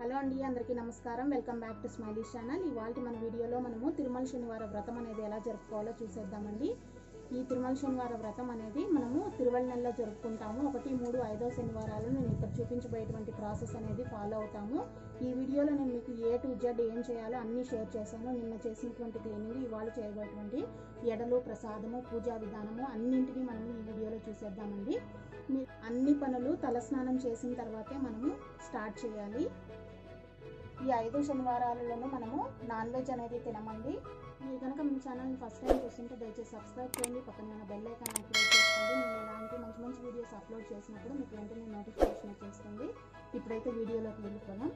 Hello అండి అందరికీ నమస్కారం welcome back to Smiley channel ఇవాళ మన వీడియోలో మనము తిరుమల శనివార వ్రతం అనేది ఎలా జరుపుకోవాలో చూసేద్దామండి ఈ తిరుమల శనివార వ్రతం అనేది మనము తిరువల నెలలో జరుపుకుంటాము ఒకటి మూడు ఐదో శనివారాలు నేను ఇక్కడ చూపించబోయేటువంటి ప్రాసెస్ అనేది ఫాలో అవుతాము ఈ వీడియోలో నేను మీకు ఏ టు జెడ్ ఏం చేయాలో అన్నీ షేర్ చేశాను నిన్న చేసినటువంటి క్లీనింగ్ ఇవాళ చేయబోయేటువంటి ఎడలు ప్రసాదము పూజా విధానము అన్నింటినీ మనము ఈ వీడియోలో చూసేద్దామండి మీ అన్ని పనులు తలస్నానం చేసిన తర్వాతే మనము స్టార్ట్ చేయాలి ఈ ఐదు శనివారాలలోనూ మనము నాన్ వెజ్ అనేది తినమండి మీరు కనుక మీ ఛానల్ని ఫస్ట్ టైం చూస్తుంటే దయచేసి సబ్స్క్రైబ్ చేయండి పక్కన ఉన్న బెల్ ఐకాన్ యాక్టివేట్ చేసుకోండి నేను ఇలాంటి మంచి మంచి వీడియోస్ అప్లోడ్ చేసినప్పుడు మీకు వెంటనే నోటిఫికేషన్ వచ్చేస్తుంది ఇప్పుడైతే వీడియోలోకి వెళ్ళిపోదాం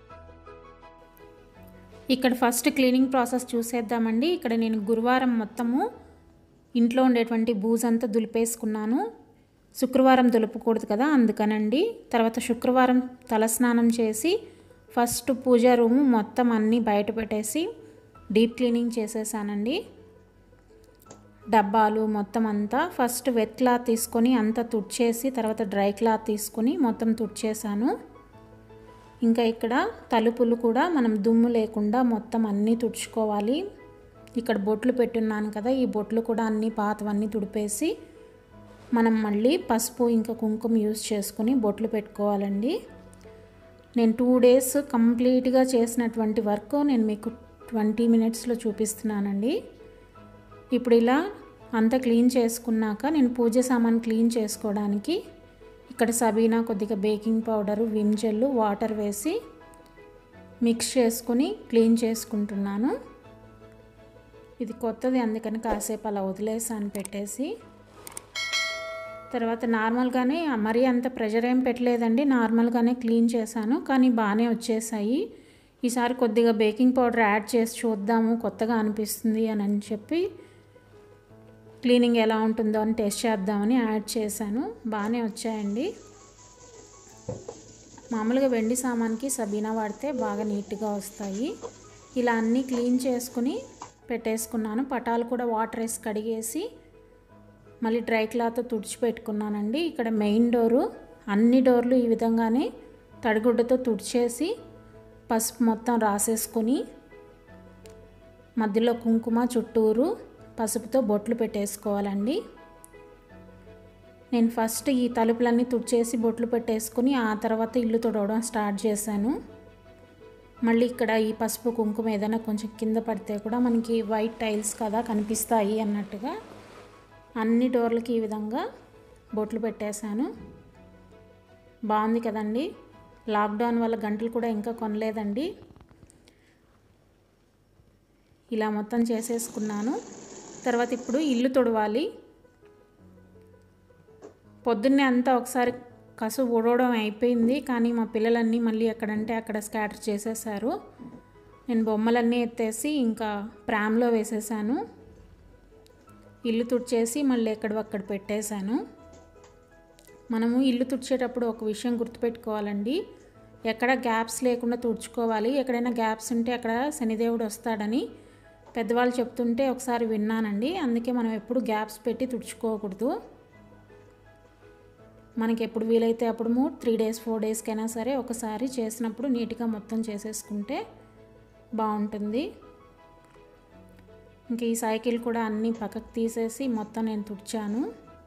ఇక్కడ ఫస్ట్ క్లీనింగ్ ప్రాసెస్ చూసేద్దామండి ఇక్కడ నేను గురువారం మొత్తము ఇంట్లో ఉండేటువంటి బూజంతా దులిపేసుకున్నాను శుక్రవారం దులపకూడదు కదా అందుకనండి తర్వాత శుక్రవారం తలస్నానం చేసి ఫస్ట్ పూజా రూము మొత్తం అన్నీ బయట పెట్టేసి డీప్ క్లీనింగ్ చేసేసానండి డబ్బాలు మొత్తం అంతా ఫస్ట్ వెట్ క్లాత్ తీసుకొని అంతా తుడిచేసి తర్వాత డ్రై క్లాత్ తీసుకొని మొత్తం తుడిచేసాను ఇంకా ఇక్కడ తలుపులు కూడా మనం దుమ్ము లేకుండా మొత్తం అన్నీ తుడుచుకోవాలి ఇక్కడ బొట్లు పెట్టున్నాను కదా ఈ బొట్లు కూడా అన్నీ పాతవన్నీ తుడిపేసి మనం మళ్ళీ పసుపు ఇంకా కుంకుమ యూజ్ చేసుకుని బొట్లు పెట్టుకోవాలండి నేను టూ డేస్ కంప్లీట్గా చేసినటువంటి వర్క్ నేను మీకు ట్వంటీ మినిట్స్లో చూపిస్తున్నానండి ఇప్పుడు ఇలా అంతా క్లీన్ చేసుకున్నాక నేను పూజ సామాన్ క్లీన్ చేసుకోవడానికి ఇక్కడ సబీనా కొద్దిగా baking powder Vim gel water వేసి మిక్స్ చేసుకుని క్లీన్ చేసుకుంటున్నాను ఇది కొత్తది అందుకని కాసేపు అలా వదిలేసాను పెట్టేసి తర్వాత నార్మల్గానే మరీ అంత ప్రెషర్ ఏం పెట్టలేదండి నార్మల్గానే క్లీన్ చేశాను కానీ బాగానే వచ్చేసాయి ఈసారి కొద్దిగా బేకింగ్ పౌడర్ యాడ్ చేసి చూద్దాము కొత్తగా అనిపిస్తుంది అని అని చెప్పి క్లీనింగ్ ఎలా ఉంటుందో అని టెస్ట్ చేద్దామని యాడ్ చేశాను బాగానే వచ్చాయండి మామూలుగా వెండి సామాన్కి సబీనా వాడితే బాగా నీట్గా వస్తాయి ఇలా అన్నీ క్లీన్ చేసుకుని పెట్టేసుకున్నాను పటాలు కూడా వాటర్ వేసి కడిగేసి మళ్ళీ డ్రై క్లాత్ తుడిచిపెట్టుకున్నానండి ఇక్కడ మెయిన్ డోరు అన్ని డోర్లు ఈ విధంగానే తడిగుడ్డతో తుడిచేసి పసుపు మొత్తం రాసేసుకొని మధ్యలో కుంకుమ చుట్టూరు పసుపుతో బొట్లు పెట్టేసుకోవాలండి నేను ఫస్ట్ ఈ తలుపులన్నీ తుడిచేసి బొట్లు పెట్టేసుకుని ఆ తర్వాత ఇల్లు తుడవడం స్టార్ట్ చేశాను మళ్ళీ ఇక్కడ ఈ పసుపు కుంకుమ ఏదైనా కొంచెం కింద పడితే కూడా మనకి వైట్ టైల్స్ కదా కనిపిస్తాయి అన్నట్టుగా అన్ని డోర్లకి ఈ విధంగా బొట్లు పెట్టేశాను బాగుంది కదండి లాక్డౌన్ వల్ల గంటలు కూడా ఇంకా కొనలేదండి ఇలా మొత్తం చేసేసుకున్నాను తర్వాత ఇప్పుడు ఇల్లు తుడవాలి పొద్దున్నే అంతా ఒకసారి కసు ఊడవడం అయిపోయింది కానీ మా పిల్లలన్నీ మళ్ళీ ఎక్కడంటే అక్కడ స్కాటర్ చేసేసారు నేను బొమ్మలన్నీ ఎత్తేసి ఇంకా ప్రామ్లో వేసేసాను ఇల్లు తుడిచేసి మళ్ళీ ఎక్కడవక్కడ పెట్టేశాను మనము ఇల్లు తుడిచేటప్పుడు ఒక విషయం గుర్తుపెట్టుకోవాలండి ఎక్కడ గ్యాప్స్ లేకుండా తుడుచుకోవాలి ఎక్కడైనా గ్యాప్స్ ఉంటే అక్కడ శనిదేవుడు వస్తాడని పెద్దవాళ్ళు చెప్తుంటే ఒకసారి విన్నానండి అందుకే మనం ఎప్పుడు గ్యాప్స్ పెట్టి తుడుచుకోకూడదు మనకి ఎప్పుడు వీలైతే అప్పుడు త్రీ డేస్ ఫోర్ డేస్కైనా సరే ఒకసారి చేసినప్పుడు నీట్గా మొత్తం చేసేసుకుంటే బాగుంటుంది ఇంక ఈ సైకిల్ కూడా అన్నీ పక్కకు తీసేసి మొత్తం నేను తుడిచాను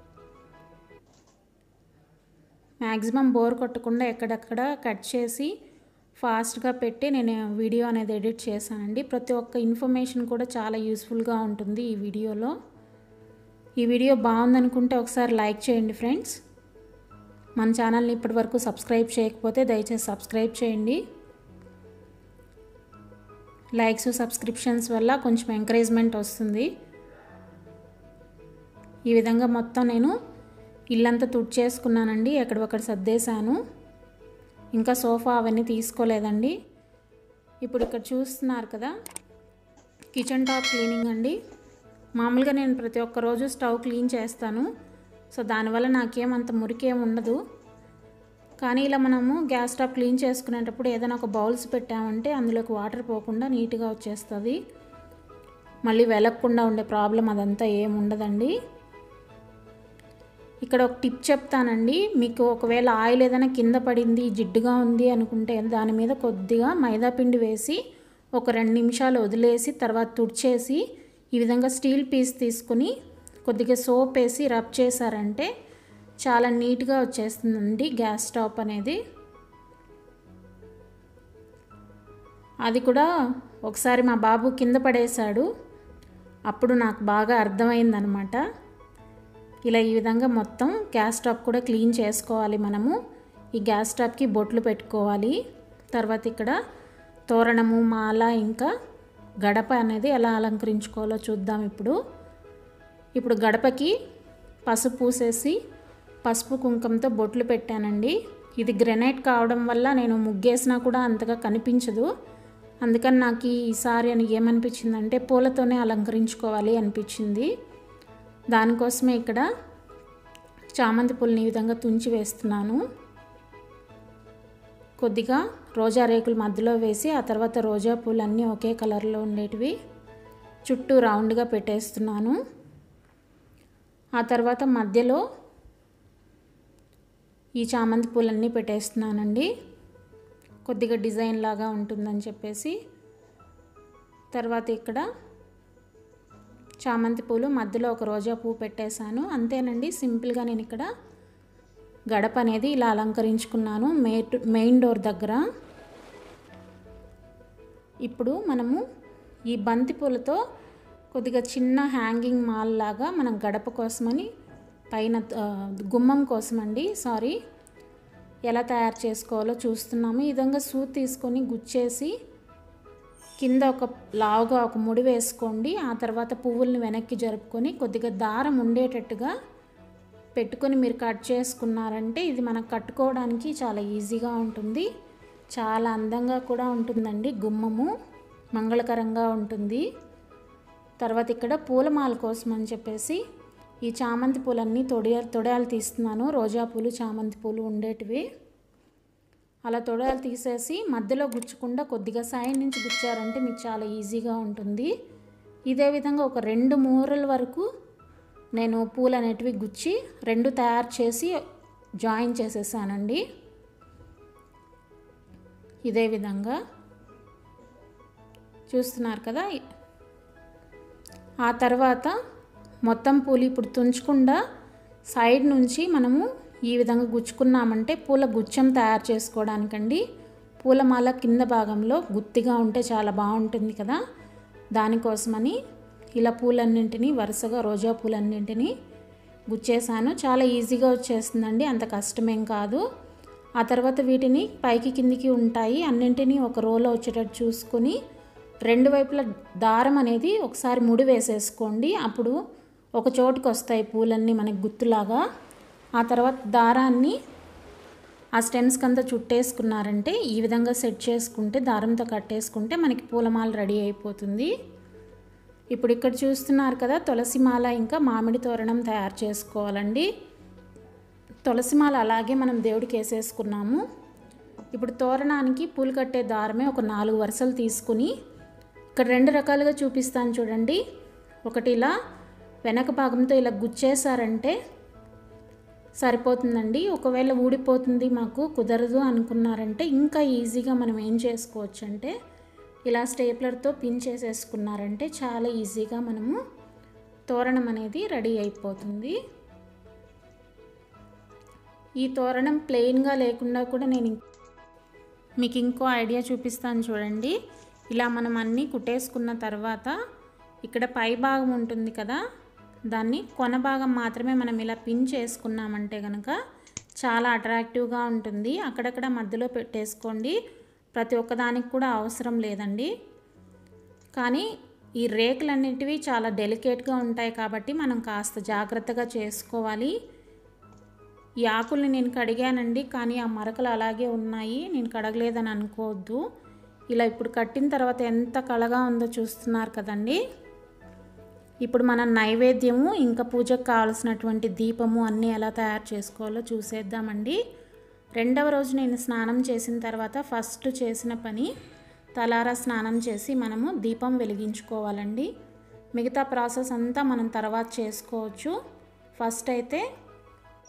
మ్యాక్సిమం బోర్ కొట్టకుండా ఎక్కడెక్కడ కట్ చేసి ఫాస్ట్గా పెట్టి నేను వీడియో అనేది ఎడిట్ చేశానండి ప్రతి ఒక్క ఇన్ఫర్మేషన్ కూడా చాలా యూస్ఫుల్గా ఉంటుంది ఈ వీడియోలో ఈ వీడియో బాగుందనుకుంటే ఒకసారి లైక్ చేయండి ఫ్రెండ్స్ మన ఛానల్ని ఇప్పటివరకు సబ్స్క్రైబ్ చేయకపోతే దయచేసి సబ్స్క్రైబ్ చేయండి లైక్స్ సబ్స్క్రిప్షన్స్ వల్ల కొంచెం ఎంకరేజ్మెంట్ వస్తుంది ఈ విధంగా మొత్తం నేను ఇల్లంతా తుడిచేసుకున్నానండి ఎక్కడొక్కడ సర్దేశాను ఇంకా సోఫా అవన్నీ తీసుకోలేదండి ఇప్పుడు ఇక్కడ చూస్తున్నారు కదా కిచెన్ టాప్ క్లీనింగ్ అండి మామూలుగా నేను ప్రతి ఒక్క రోజు స్టవ్ క్లీన్ చేస్తాను సో దానివల్ల నాకేమంత మురికేం ఉండదు కానీ ఇలా మనము గ్యాస్ స్టవ్ క్లీన్ చేసుకునేటప్పుడు ఏదైనా ఒక బౌల్స్ పెట్టామంటే అందులోకి వాటర్ పోకుండా నీట్గా వచ్చేస్తుంది మళ్ళీ వెలగకుండా ఉండే ప్రాబ్లం అదంతా ఏం ఉండదండి ఇక్కడ ఒక టిప్ చెప్తానండి మీకు ఒకవేళ ఆయిల్ ఏదైనా కింద పడింది జిడ్డుగా ఉంది అనుకుంటే దాని మీద కొద్దిగా మైదా పిండి వేసి ఒక రెండు నిమిషాలు వదిలేసి తర్వాత తుడిచేసి ఈ విధంగా స్టీల్ పీస్ తీసుకుని కొద్దిగా సోప్ వేసి రబ్ చేశారంటే చాలా నీట్గా వచ్చేస్తుందండి గ్యాస్ స్టవ్ అనేది అది కూడా ఒకసారి మా బాబు కింద పడేశాడు అప్పుడు నాకు బాగా అర్థమైందనమాట ఇలా ఈ విధంగా మొత్తం గ్యాస్ స్టవ్ కూడా క్లీన్ చేసుకోవాలి మనము ఈ గ్యాస్ స్టవ్కి బొట్లు పెట్టుకోవాలి తర్వాత ఇక్కడ తోరణము మాల ఇంకా గడప అనేది ఎలా అలంకరించుకోవాలో చూద్దాం ఇప్పుడు ఇప్పుడు గడపకి పసుపు పూసేసి పసుపు కుంకంతో బొట్లు పెట్టానండి ఇది గ్రెనైట్ కావడం వల్ల నేను ముగ్గేసినా కూడా అంతగా కనిపించదు అందుకని నాకు ఈసారి అని ఏమనిపించిందంటే పూలతోనే అలంకరించుకోవాలి అనిపించింది దానికోసమే ఇక్కడ చామంతి పూలని ఈ విధంగా తుంచి వేస్తున్నాను కొద్దిగా రోజా రేకులు మధ్యలో వేసి ఆ తర్వాత రోజా పూలు అన్నీ ఒకే కలర్లో ఉండేటివి చుట్టూ రౌండ్గా పెట్టేస్తున్నాను ఆ తర్వాత మధ్యలో ఈ చామంతి పూలన్నీ పెట్టేస్తున్నానండి కొద్దిగా డిజైన్ లాగా ఉంటుందని చెప్పేసి తర్వాత ఇక్కడ చామంతి పూలు మధ్యలో ఒక రోజా పువ్వు పెట్టేశాను అంతేనండి సింపుల్గా నేను ఇక్కడ గడప అనేది ఇలా అలంకరించుకున్నాను మే మెయిన్ డోర్ దగ్గర ఇప్పుడు మనము ఈ బంతి పూలతో కొద్దిగా చిన్న హ్యాంగింగ్ మాల్ లాగా మనం గడప కోసమని పైన ఆ, గుమ్మం కోసమండి సారీ ఎలా తయారు చేసుకోవాలో చూస్తున్నాము ఈ విధంగా సూత్ తీసుకొని గుచ్చేసి కింద ఒక లావుగా ఒక ముడి వేసుకోండి ఆ తర్వాత పువ్వుల్ని వెనక్కి జరుపుకొని కొద్దిగా దారం ఉండేటట్టుగా పెట్టుకొని మీరు కట్ చేసుకున్నారంటే ఇది మనకు కట్టుకోవడానికి చాలా ఈజీగా ఉంటుంది చాలా అందంగా కూడా ఉంటుందండి గుమ్మము మంగళకరంగా ఉంటుంది తర్వాత ఇక్కడ పూలమాల కోసం అని చెప్పేసి ఈ చామంతి పూలన్నీ తొడియ తొడయాలు తీస్తున్నాను రోజా పూలు చామంతి పూలు ఉండేటివి అలా తొడయాలు తీసేసి మధ్యలో గుచ్చకుండా కొద్దిగా సైడ్ నుంచి గుచ్చారంటే మీకు చాలా ఈజీగా ఉంటుంది ఇదే విధంగా ఒక రెండు మూరల వరకు నేను పూలు అనేటివి గుచ్చి రెండు తయారు చేసి జాయిన్ చేసేసానండి ఇదే విధంగా చూస్తున్నారు కదా ఆ తర్వాత మొత్తం పూలు ఇప్పుడు తుంచకుండా సైడ్ నుంచి మనము ఈ విధంగా గుచ్చుకున్నామంటే పూల గుచ్చం తయారు చేసుకోవడానికండి పూలమాల కింద భాగంలో గుత్తిగా ఉంటే చాలా బాగుంటుంది కదా దానికోసమని ఇలా పూలన్నింటినీ వరుసగా రోజా పూలన్నింటినీ గుచ్చేసాను చాలా ఈజీగా వచ్చేస్తుందండి అంత కష్టమేం కాదు ఆ తర్వాత వీటిని పైకి కిందికి ఉంటాయి అన్నింటినీ ఒక రోలో వచ్చేటట్టు చూసుకొని రెండు వైపుల దారం అనేది ఒకసారి ముడి వేసేసుకోండి అప్పుడు ఒక చోటుకు వస్తాయి పూలన్నీ మనకి గుత్తులాగా ఆ తర్వాత దారాన్ని ఆ స్టెమ్స్కి అంతా చుట్టేసుకున్నారంటే ఈ విధంగా సెట్ చేసుకుంటే దారంతో కట్టేసుకుంటే మనకి పూలమాల రెడీ అయిపోతుంది ఇప్పుడు ఇక్కడ చూస్తున్నారు కదా తులసి మాల ఇంకా మామిడి తోరణం తయారు చేసుకోవాలండి తులసి మాల అలాగే మనం దేవుడికి వేసేసుకున్నాము ఇప్పుడు తోరణానికి పూలు కట్టే దారమే ఒక నాలుగు వరుసలు తీసుకుని ఇక్కడ రెండు రకాలుగా చూపిస్తాను చూడండి ఒకటి ఇలా వెనక భాగంతో ఇలా గుచ్చేసారంటే సరిపోతుందండి ఒకవేళ ఊడిపోతుంది మాకు కుదరదు అనుకున్నారంటే ఇంకా ఈజీగా మనం ఏం చేసుకోవచ్చు అంటే ఇలా స్టేప్లర్తో పిన్ చేసేసుకున్నారంటే చాలా ఈజీగా మనము తోరణం అనేది రెడీ అయిపోతుంది ఈ తోరణం ప్లెయిన్గా లేకుండా కూడా నేను ఇం- మీకు ఇంకో ఐడియా చూపిస్తాను చూడండి ఇలా మనం అన్నీ కుట్టేసుకున్న తర్వాత ఇక్కడ పై భాగం ఉంటుంది కదా దాన్ని కొన భాగం మాత్రమే మనం ఇలా పిన్ చేసుకున్నామంటే కనుక చాలా అట్రాక్టివ్గా ఉంటుంది అక్కడక్కడ మధ్యలో పెట్టేసుకోండి ప్రతి ఒక్కదానికి కూడా అవసరం లేదండి కానీ ఈ రేకులన్నిటివి చాలా డెలికేట్గా ఉంటాయి కాబట్టి మనం కాస్త జాగ్రత్తగా చేసుకోవాలి ఈ ఆకుల్ని నేను కడిగానండి కానీ ఆ మరకలు అలాగే ఉన్నాయి నేను కడగలేదని అనుకోవద్దు ఇలా ఇప్పుడు కట్టిన తర్వాత ఎంత కళగా ఉందో చూస్తున్నారు కదండి ఇప్పుడు మనం నైవేద్యము ఇంకా పూజకు కావాల్సినటువంటి దీపము అన్నీ ఎలా తయారు చేసుకోవాలో చూసేద్దామండి రెండవ రోజు నేను స్నానం చేసిన తర్వాత ఫస్ట్ చేసిన పని తలారా స్నానం చేసి మనము దీపం వెలిగించుకోవాలండి మిగతా ప్రాసెస్ అంతా మనం తర్వాత చేసుకోవచ్చు ఫస్ట్ అయితే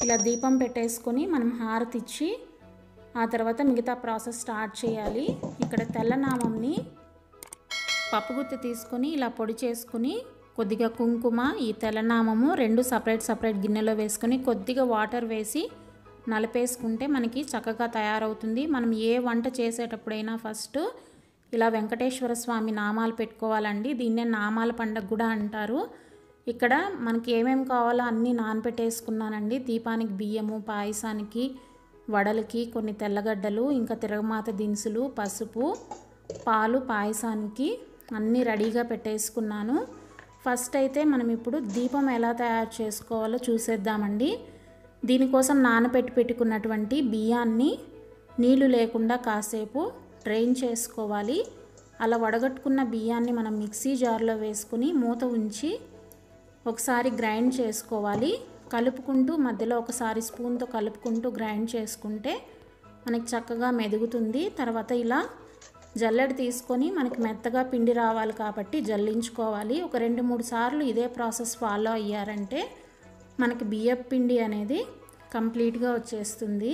ఇలా దీపం పెట్టేసుకొని మనం హారతి ఇచ్చి ఆ తర్వాత మిగతా ప్రాసెస్ స్టార్ట్ చేయాలి ఇక్కడ తెల్లనామంని పప్పుగుత్తి తీసుకొని ఇలా పొడి చేసుకుని కొద్దిగా కుంకుమ ఈ తెల్లనామము రెండు సపరేట్ సపరేట్ గిన్నెలో వేసుకొని కొద్దిగా వాటర్ వేసి నలిపేసుకుంటే మనకి చక్కగా తయారవుతుంది మనం ఏ వంట చేసేటప్పుడైనా ఫస్ట్ ఇలా వెంకటేశ్వర స్వామి నామాలు పెట్టుకోవాలండి దీన్నే నామాల పండగ కూడా అంటారు ఇక్కడ మనకి ఏమేమి కావాలో అన్నీ నానబెట్టేసుకున్నానండి దీపానికి బియ్యము పాయసానికి వడలకి కొన్ని తెల్లగడ్డలు ఇంకా తిరగమాత దినుసులు పసుపు పాలు పాయసానికి అన్నీ రెడీగా పెట్టేసుకున్నాను ఫస్ట్ అయితే మనం ఇప్పుడు దీపం ఎలా తయారు చేసుకోవాలో చూసేద్దామండి దీనికోసం నానబెట్టి పెట్టుకున్నటువంటి బియ్యాన్ని నీళ్లు లేకుండా కాసేపు డ్రైన్ చేసుకోవాలి అలా వడగట్టుకున్న బియ్యాన్ని మనం మిక్సీ జార్లో వేసుకుని మూత ఉంచి ఒకసారి గ్రైండ్ చేసుకోవాలి కలుపుకుంటూ మధ్యలో ఒకసారి స్పూన్తో కలుపుకుంటూ గ్రైండ్ చేసుకుంటే మనకి చక్కగా మెదుగుతుంది తర్వాత ఇలా జల్లెడ తీసుకొని మనకి మెత్తగా పిండి రావాలి కాబట్టి జల్లించుకోవాలి ఒక రెండు మూడు సార్లు ఇదే ప్రాసెస్ ఫాలో అయ్యారంటే మనకి బియ్యపు పిండి అనేది కంప్లీట్గా వచ్చేస్తుంది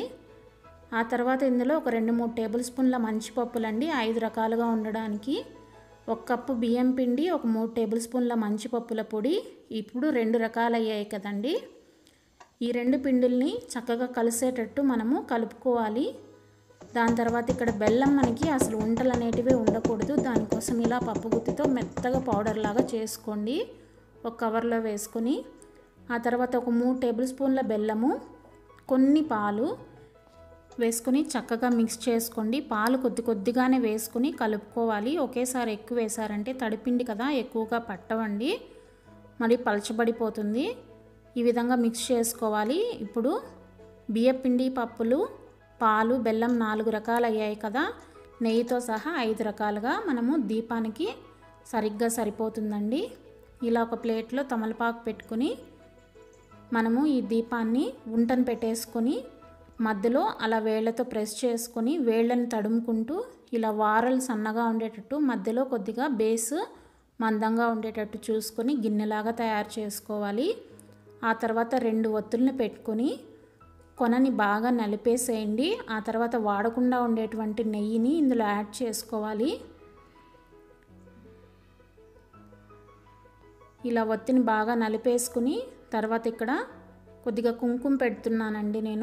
ఆ తర్వాత ఇందులో ఒక రెండు మూడు టేబుల్ స్పూన్ల మంచి పప్పులండి ఐదు రకాలుగా ఉండడానికి ఒక కప్పు బియ్యం పిండి ఒక మూడు టేబుల్ స్పూన్ల మంచి పప్పుల పొడి ఇప్పుడు రెండు రకాలు అయ్యాయి కదండి ఈ రెండు పిండిల్ని చక్కగా కలిసేటట్టు మనము కలుపుకోవాలి దాని తర్వాత ఇక్కడ బెల్లం మనకి అసలు ఉంటలు అనేటివి ఉండకూడదు దానికోసం ఇలా పప్పు గుత్తితో మెత్తగా పౌడర్ లాగా చేసుకోండి ఒక కవర్లో వేసుకొని ఆ తర్వాత ఒక మూడు టేబుల్ స్పూన్ల బెల్లము కొన్ని పాలు వేసుకొని చక్కగా మిక్స్ చేసుకోండి పాలు కొద్ది కొద్దిగానే వేసుకుని కలుపుకోవాలి ఒకేసారి ఎక్కువ వేసారంటే తడిపిండి కదా ఎక్కువగా పట్టవండి మరి పలచబడిపోతుంది ఈ విధంగా మిక్స్ చేసుకోవాలి ఇప్పుడు బియ్యపిండి పప్పులు పాలు బెల్లం నాలుగు రకాలు అయ్యాయి కదా నెయ్యితో సహా ఐదు రకాలుగా మనము దీపానికి సరిగ్గా సరిపోతుందండి ఇలా ఒక ప్లేట్లో తమలపాకు పెట్టుకుని మనము ఈ దీపాన్ని ఉంటను పెట్టేసుకొని మధ్యలో అలా వేళ్ళతో ప్రెస్ చేసుకొని వేళ్ళని తడుముకుంటూ ఇలా వారలు సన్నగా ఉండేటట్టు మధ్యలో కొద్దిగా బేస్ మందంగా ఉండేటట్టు చూసుకొని గిన్నెలాగా తయారు చేసుకోవాలి ఆ తర్వాత రెండు ఒత్తుల్ని పెట్టుకొని కొనని బాగా నలిపేసేయండి ఆ తర్వాత వాడకుండా ఉండేటువంటి నెయ్యిని ఇందులో యాడ్ చేసుకోవాలి ఇలా ఒత్తిని బాగా నలిపేసుకుని తర్వాత ఇక్కడ కొద్దిగా కుంకుమ పెడుతున్నానండి నేను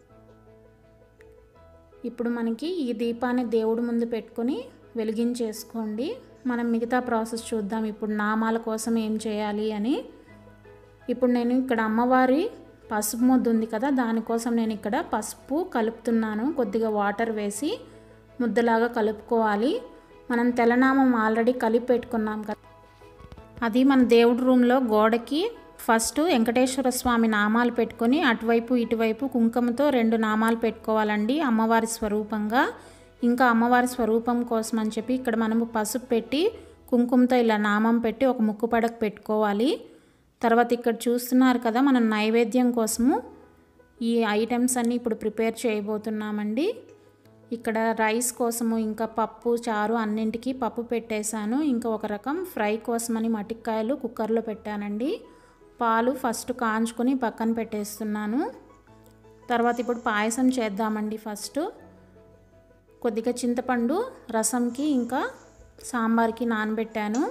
ఇప్పుడు మనకి ఈ దీపాన్ని దేవుడి ముందు పెట్టుకొని వెలిగించేసుకోండి మనం మిగతా ప్రాసెస్ చూద్దాం ఇప్పుడు నామాల కోసం ఏం చేయాలి అని ఇప్పుడు నేను ఇక్కడ అమ్మవారి పసుపు ముద్ద ఉంది కదా దానికోసం నేను ఇక్కడ పసుపు కలుపుతున్నాను కొద్దిగా వాటర్ వేసి ముద్దలాగా కలుపుకోవాలి మనం తెల్లనామం ఆల్రెడీ కలిపి పెట్టుకున్నాం కదా అది మన దేవుడి రూమ్లో గోడకి ఫస్ట్ వెంకటేశ్వర స్వామి నామాలు పెట్టుకొని అటువైపు ఇటువైపు కుంకుమతో రెండు నామాలు పెట్టుకోవాలండి అమ్మవారి స్వరూపంగా ఇంకా అమ్మవారి స్వరూపం కోసం అని చెప్పి ఇక్కడ మనము పసుపు పెట్టి కుంకుమతో ఇలా నామం పెట్టి ఒక ముక్కు పడక పెట్టుకోవాలి తర్వాత ఇక్కడ చూస్తున్నారు కదా మనం నైవేద్యం కోసము ఈ ఐటమ్స్ అన్నీ ఇప్పుడు ప్రిపేర్ చేయబోతున్నామండి ఇక్కడ రైస్ కోసము ఇంకా పప్పు చారు అన్నింటికి పప్పు పెట్టేశాను ఇంకా ఒక రకం ఫ్రై కోసమని మటికాయలు కుక్కర్లో పెట్టానండి పాలు ఫస్ట్ కాంచుకొని పక్కన పెట్టేస్తున్నాను తర్వాత ఇప్పుడు పాయసం చేద్దామండి ఫస్ట్ కొద్దిగా చింతపండు రసంకి ఇంకా సాంబార్కి నానబెట్టాను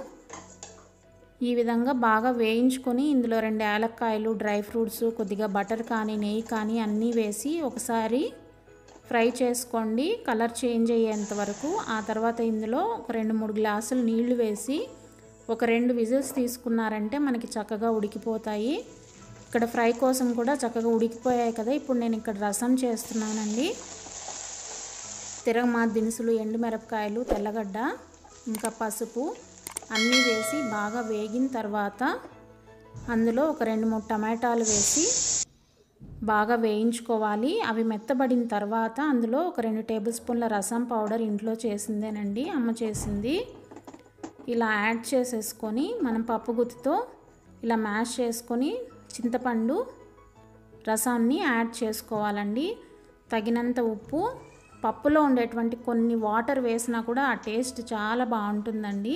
ఈ విధంగా బాగా వేయించుకొని ఇందులో రెండు యాలక్కాయలు డ్రై ఫ్రూట్స్ కొద్దిగా బటర్ కానీ నెయ్యి కానీ అన్నీ వేసి ఒకసారి ఫ్రై చేసుకోండి కలర్ చేంజ్ అయ్యేంత వరకు ఆ తర్వాత ఇందులో ఒక రెండు మూడు గ్లాసులు నీళ్లు వేసి ఒక రెండు విజిల్స్ తీసుకున్నారంటే మనకి చక్కగా ఉడికిపోతాయి ఇక్కడ ఫ్రై కోసం కూడా చక్కగా ఉడికిపోయాయి కదా ఇప్పుడు నేను ఇక్కడ రసం చేస్తున్నానండి తిరగమా దినుసులు ఎండుమిరపకాయలు తెల్లగడ్డ ఇంకా పసుపు అన్నీ వేసి బాగా వేగిన తర్వాత అందులో ఒక రెండు మూడు టమాటాలు వేసి బాగా వేయించుకోవాలి అవి మెత్తబడిన తర్వాత అందులో ఒక రెండు టేబుల్ స్పూన్ల రసం పౌడర్ ఇంట్లో చేసిందేనండి అమ్మ చేసింది ఇలా యాడ్ చేసేసుకొని మనం పప్పు గుత్తితో ఇలా మ్యాష్ చేసుకొని చింతపండు రసాన్ని యాడ్ చేసుకోవాలండి తగినంత ఉప్పు పప్పులో ఉండేటువంటి కొన్ని వాటర్ వేసినా కూడా ఆ టేస్ట్ చాలా బాగుంటుందండి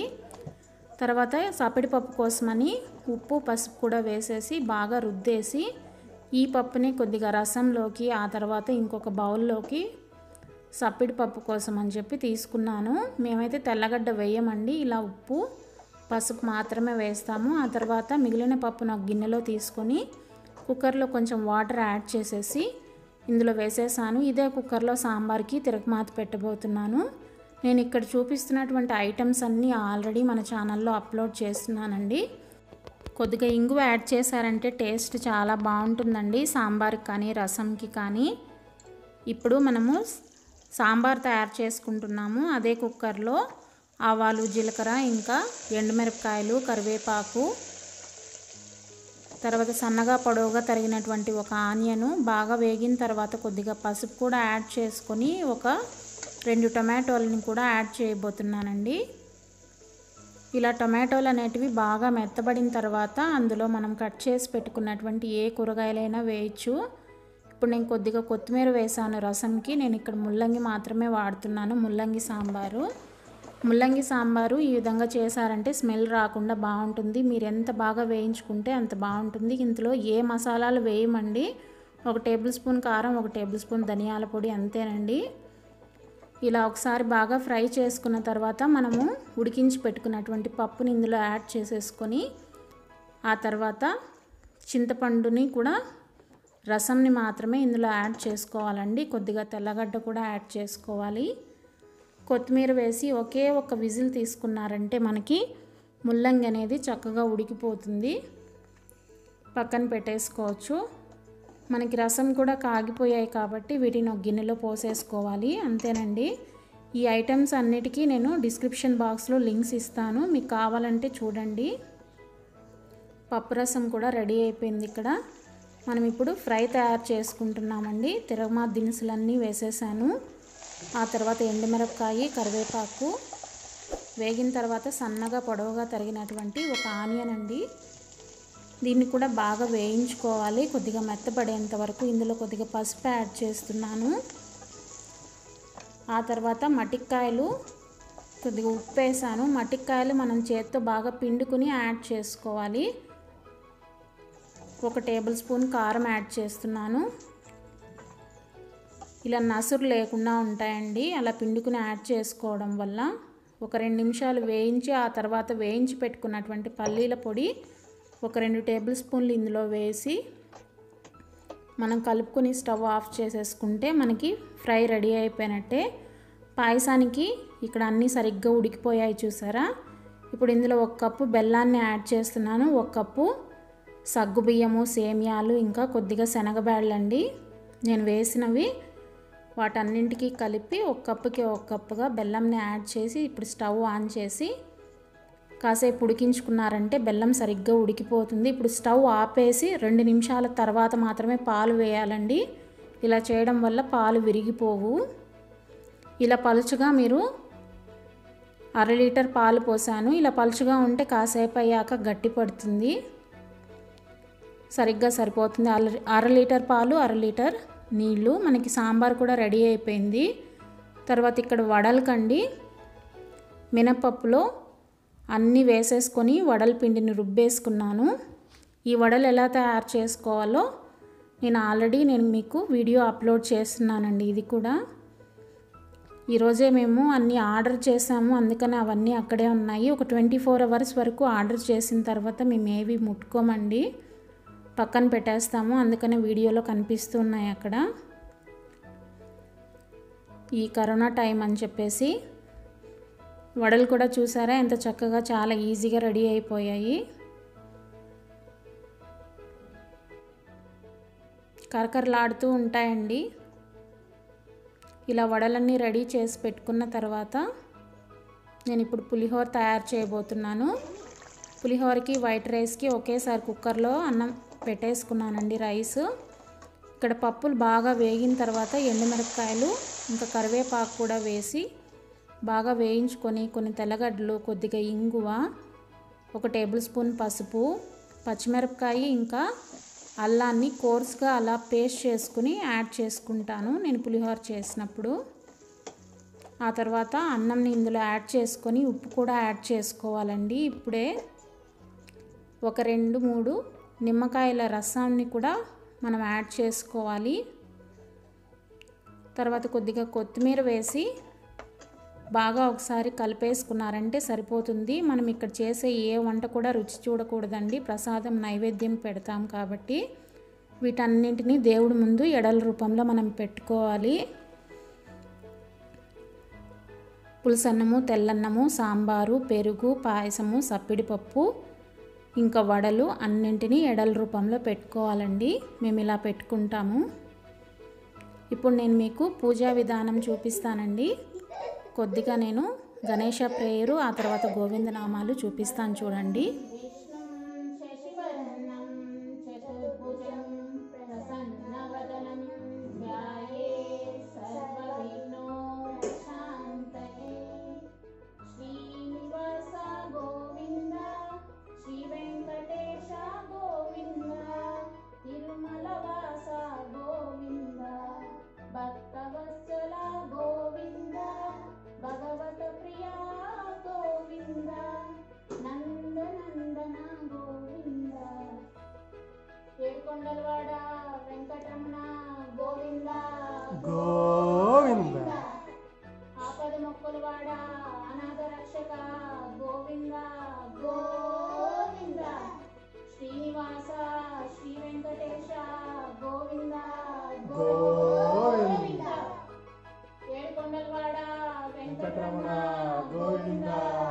తర్వాత సపడి పప్పు కోసమని ఉప్పు పసుపు కూడా వేసేసి బాగా రుద్దేసి ఈ పప్పుని కొద్దిగా రసంలోకి ఆ తర్వాత ఇంకొక బౌల్లోకి సప్పిడి పప్పు కోసం అని చెప్పి తీసుకున్నాను మేమైతే తెల్లగడ్డ వేయమండి ఇలా ఉప్పు పసుపు మాత్రమే వేస్తాము ఆ తర్వాత మిగిలిన పప్పును ఒక గిన్నెలో తీసుకొని కుక్కర్లో కొంచెం వాటర్ యాడ్ చేసేసి ఇందులో వేసేసాను ఇదే కుక్కర్లో సాంబార్కి తిరగమాత పెట్టబోతున్నాను నేను ఇక్కడ చూపిస్తున్నటువంటి ఐటమ్స్ అన్నీ ఆల్రెడీ మన ఛానల్లో అప్లోడ్ చేస్తున్నానండి కొద్దిగా ఇంగువ యాడ్ చేశారంటే టేస్ట్ చాలా బాగుంటుందండి సాంబార్కి కానీ రసంకి కానీ ఇప్పుడు మనము సాంబార్ తయారు చేసుకుంటున్నాము అదే కుక్కర్లో ఆవాలు జీలకర్ర ఇంకా ఎండుమిరపకాయలు కరివేపాకు తర్వాత సన్నగా పొడవుగా తరిగినటువంటి ఒక ఆనియను బాగా వేగిన తర్వాత కొద్దిగా పసుపు కూడా యాడ్ చేసుకొని ఒక రెండు టొమాటోలని కూడా యాడ్ చేయబోతున్నానండి ఇలా టొమాటోలు అనేటివి బాగా మెత్తబడిన తర్వాత అందులో మనం కట్ చేసి పెట్టుకున్నటువంటి ఏ కూరగాయలైనా వేయచ్చు ఇప్పుడు నేను కొద్దిగా కొత్తిమీర వేసాను రసంకి నేను ఇక్కడ ముల్లంగి మాత్రమే వాడుతున్నాను ముల్లంగి సాంబారు ముల్లంగి సాంబారు ఈ విధంగా చేశారంటే స్మెల్ రాకుండా బాగుంటుంది మీరు ఎంత బాగా వేయించుకుంటే అంత బాగుంటుంది ఇందులో ఏ మసాలాలు వేయమండి ఒక టేబుల్ స్పూన్ కారం ఒక టేబుల్ స్పూన్ ధనియాల పొడి అంతేనండి ఇలా ఒకసారి బాగా ఫ్రై చేసుకున్న తర్వాత మనము ఉడికించి పెట్టుకున్నటువంటి పప్పుని ఇందులో యాడ్ చేసేసుకొని ఆ తర్వాత చింతపండుని కూడా రసంని మాత్రమే ఇందులో యాడ్ చేసుకోవాలండి కొద్దిగా తెల్లగడ్డ కూడా యాడ్ చేసుకోవాలి కొత్తిమీర వేసి ఒకే ఒక విజిల్ తీసుకున్నారంటే మనకి ముల్లంగి అనేది చక్కగా ఉడికిపోతుంది పక్కన పెట్టేసుకోవచ్చు మనకి రసం కూడా కాగిపోయాయి కాబట్టి వీటిని ఒక గిన్నెలో పోసేసుకోవాలి అంతేనండి ఈ ఐటమ్స్ అన్నిటికీ నేను డిస్క్రిప్షన్ బాక్స్లో లింక్స్ ఇస్తాను మీకు కావాలంటే చూడండి పప్పు రసం కూడా రెడీ అయిపోయింది ఇక్కడ మనం ఇప్పుడు ఫ్రై తయారు చేసుకుంటున్నామండి తిరగమా దినుసులన్నీ వేసేసాను ఆ తర్వాత ఎండుమిరపకాయ కరివేపాకు వేగిన తర్వాత సన్నగా పొడవుగా తరిగినటువంటి ఒక ఆనియన్ అండి దీన్ని కూడా బాగా వేయించుకోవాలి కొద్దిగా మెత్తపడేంత వరకు ఇందులో కొద్దిగా పసుపు యాడ్ చేస్తున్నాను ఆ తర్వాత మటిక్కాయలు కొద్దిగా ఉప్పు వేసాను మటిక్కాయలు మనం చేత్తో బాగా పిండుకుని యాడ్ చేసుకోవాలి ఒక టేబుల్ స్పూన్ కారం యాడ్ చేస్తున్నాను ఇలా నసురు లేకుండా ఉంటాయండి అలా పిండుకుని యాడ్ చేసుకోవడం వల్ల ఒక రెండు నిమిషాలు వేయించి ఆ తర్వాత వేయించి పెట్టుకున్నటువంటి పల్లీల పొడి ఒక రెండు టేబుల్ స్పూన్లు ఇందులో వేసి మనం కలుపుకొని స్టవ్ ఆఫ్ చేసేసుకుంటే మనకి ఫ్రై రెడీ అయిపోయినట్టే పాయసానికి ఇక్కడ అన్నీ సరిగ్గా ఉడికిపోయాయి చూసారా ఇప్పుడు ఇందులో ఒక కప్పు బెల్లాన్ని యాడ్ చేస్తున్నాను ఒక కప్పు సగ్గుబియ్యము సేమియాలు ఇంకా కొద్దిగా శనగబ్యాళ్ళండి నేను వేసినవి వాటన్నింటికి కలిపి ఒక కప్పుకి ఒక కప్పుగా బెల్లంని యాడ్ చేసి ఇప్పుడు స్టవ్ ఆన్ చేసి కాసేపు ఉడికించుకున్నారంటే బెల్లం సరిగ్గా ఉడికిపోతుంది ఇప్పుడు స్టవ్ ఆపేసి రెండు నిమిషాల తర్వాత మాత్రమే పాలు వేయాలండి ఇలా చేయడం వల్ల పాలు విరిగిపోవు ఇలా పలుచగా మీరు అర లీటర్ పాలు పోసాను ఇలా పలుచగా ఉంటే కాసేపు అయ్యాక గట్టి పడుతుంది సరిగ్గా సరిపోతుంది అర అర లీటర్ పాలు అర లీటర్ నీళ్ళు మనకి సాంబార్ కూడా రెడీ అయిపోయింది తర్వాత ఇక్కడ వడలకండి మినపప్పులో అన్నీ వేసేసుకొని వడల పిండిని రుబ్బేసుకున్నాను ఈ వడలు ఎలా తయారు చేసుకోవాలో నేను ఆల్రెడీ నేను మీకు వీడియో అప్లోడ్ చేస్తున్నానండి ఇది కూడా ఈరోజే మేము అన్నీ ఆర్డర్ చేసాము అందుకని అవన్నీ అక్కడే ఉన్నాయి ఒక ట్వంటీ ఫోర్ అవర్స్ వరకు ఆర్డర్ చేసిన తర్వాత మేము ఏవి ముట్టుకోమండి పక్కన పెట్టేస్తాము అందుకనే వీడియోలో కనిపిస్తున్నాయి అక్కడ ఈ కరోనా టైం అని చెప్పేసి వడలు కూడా చూసారా ఎంత చక్కగా చాలా ఈజీగా రెడీ అయిపోయాయి కరకరలాడుతూ ఉంటాయండి ఇలా వడలన్నీ రెడీ చేసి పెట్టుకున్న తర్వాత నేను ఇప్పుడు పులిహోర తయారు చేయబోతున్నాను పులిహోరకి వైట్ రైస్కి ఒకేసారి కుక్కర్లో అన్నం పెట్టేసుకున్నానండి రైస్ ఇక్కడ పప్పులు బాగా వేగిన తర్వాత ఎండుమిరపకాయలు ఇంకా కరివేపాకు కూడా వేసి బాగా వేయించుకొని కొన్ని తెల్లగడ్డలు కొద్దిగా ఇంగువ ఒక టేబుల్ స్పూన్ పసుపు పచ్చిమిరపకాయ ఇంకా అల్లాన్ని కోర్స్గా అలా పేస్ట్ చేసుకుని యాడ్ చేసుకుంటాను నేను పులిహోర చేసినప్పుడు ఆ తర్వాత అన్నంని ఇందులో యాడ్ చేసుకొని ఉప్పు కూడా యాడ్ చేసుకోవాలండి ఇప్పుడే ఒక రెండు మూడు నిమ్మకాయల రసాన్ని కూడా మనం యాడ్ చేసుకోవాలి తర్వాత కొద్దిగా కొత్తిమీర వేసి బాగా ఒకసారి కలిపేసుకున్నారంటే సరిపోతుంది మనం ఇక్కడ చేసే ఏ వంట కూడా రుచి చూడకూడదండి ప్రసాదం నైవేద్యం పెడతాం కాబట్టి వీటన్నింటినీ దేవుడి ముందు ఎడల రూపంలో మనం పెట్టుకోవాలి పులుసన్నము తెల్లన్నము సాంబారు పెరుగు పాయసము సప్పిడిపప్పు ఇంకా వడలు అన్నింటినీ ఎడల రూపంలో పెట్టుకోవాలండి మేము ఇలా పెట్టుకుంటాము ఇప్పుడు నేను మీకు పూజా విధానం చూపిస్తానండి కొద్దిగా నేను గణేష ప్రేయరు ఆ తర్వాత గోవిందనామాలు చూపిస్తాను చూడండి విష్ణుం శశివర్ణం చతుర్భుజం ప్రసన్నవదనం ధ్యాయే సర్వవిఘ్నోపశాంతయే శ్రీనివాస గోవింద శ్రీ వెంకటేశ గోవింద తిరుమలవాస గోవింద భక్తవత్సల గోవింద భగవత ప్రియా గోవింద నందనందన గోవింద ఏడుకొండలవాడ వెంకటరమణ గోవింద గోవింద ఆపద మొక్కులవాడ అనాథ రక్షక గోవింద గోవింద శ్రీనివాస శ్రీ వెంకటేశ గోవింద గోవింద. ఏడుకొండలవాడ వెంకటరమణ వెంకటరమణ గోవింద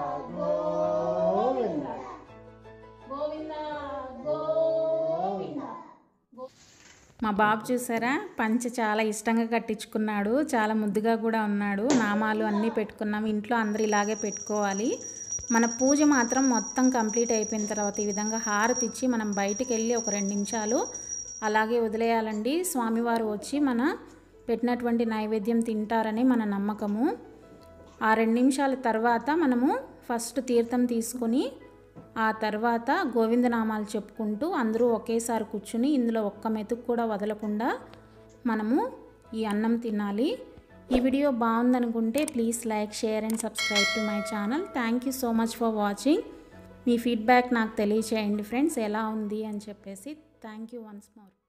గోవింద గోవింద గోవింద గోవింద మా బాబు చూసారా పంచ చాలా ఇష్టంగా కట్టించుకున్నాడు చాలా ముద్దుగా కూడా ఉన్నాడు నామాలు అన్నీ పెట్టుకున్నాం ఇంట్లో అందరు ఇలాగే పెట్టుకోవాలి మన పూజ మాత్రం మొత్తం కంప్లీట్ అయిపోయిన తర్వాత ఈ విధంగా హారతి ఇచ్చి మనం బయటికి వెళ్ళి ఒక రెండు నిమిషాలు అలాగే వదిలేయాలండి స్వామివారు వచ్చి మన పెట్టినటువంటి నైవేద్యం తింటారని మన నమ్మకము ఆ రెండు నిమిషాల తర్వాత మనము ఫస్ట్ తీర్థం తీసుకొని ఆ తర్వాత గోవిందనామాలు చెప్పుకుంటూ అందరూ ఒకేసారి కూర్చుని ఇందులో ఒక్క మెతుకు కూడా వదలకుండా మనము ఈ అన్నం తినాలి ఈ వీడియో బాగుందనుకుంటే please like share and subscribe to my channel thank you so much for watching మీ ఫీడ్బ్యాక్ నాకు తెలియచేయండి ఫ్రెండ్స్ ఎలా ఉంది అని చెప్పేసి థ్యాంక్ యూ వన్స్ మోర్